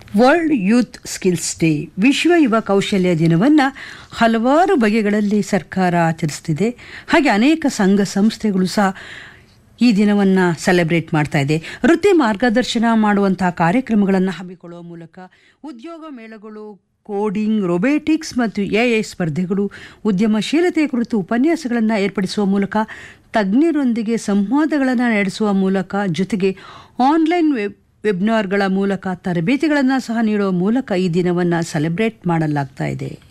world youth skills day ವಿಶ್ವ ಯುವ ಕೌಶಲ್ಯ ದಿನವನ್ನು ಹಲವಾರು ಬಗೆಗಳಲ್ಲಿ ಸರ್ಕಾರ ಆಚರಿಸ್ತಿದೆ ಹಾಗೆ ಅನೇಕ ಸಂಘ ಸಂಸ್ಥೆಗಳು ಸಹ ಈ ದಿನವನ್ನು ಸೆಲೆಬ್ರೇಟ್ ಮಾಡ್ತಾ ಇದೆ ವೃತ್ತಿ ಮಾರ್ಗದರ್ಶನ ಮಾಡುವಂತಹ ಕಾರ್ಯಕ್ರಮಗಳನ್ನು ಹಮ್ಮಿಕೊಳ್ಳುವ ಮೂಲಕ ಉದ್ಯೋಗ ಮೇಳಗಳು ಕೋಡಿಂಗ್ ರೊಬೇಟಿಕ್ಸ್ ಮತ್ತು ಎಐ ಸ್ಪರ್ಧೆಗಳು ಉದ್ಯಮಶೀಲತೆ ಕುರಿತು ಉಪನ್ಯಾಸಗಳನ್ನು ಏರ್ಪಡಿಸುವ ಮೂಲಕ ತಜ್ಞರೊಂದಿಗೆ ಸಂವಾದಗಳನ್ನು ನಡೆಸುವ ಮೂಲಕ ಜೊತೆಗೆ ಆನ್ಲೈನ್ ವೆಬ್ ವೆಬ್ನಾರ್ಗಳ ಮೂಲಕ ತರಬೇತಿಗಳನ್ನು ಸಹ ನೀಡುವ ಮೂಲಕ ಈ ದಿನವನ್ನು ಸೆಲೆಬ್ರೇಟ್ ಮಾಡಲಾಗ್ತಾ ಇದೆ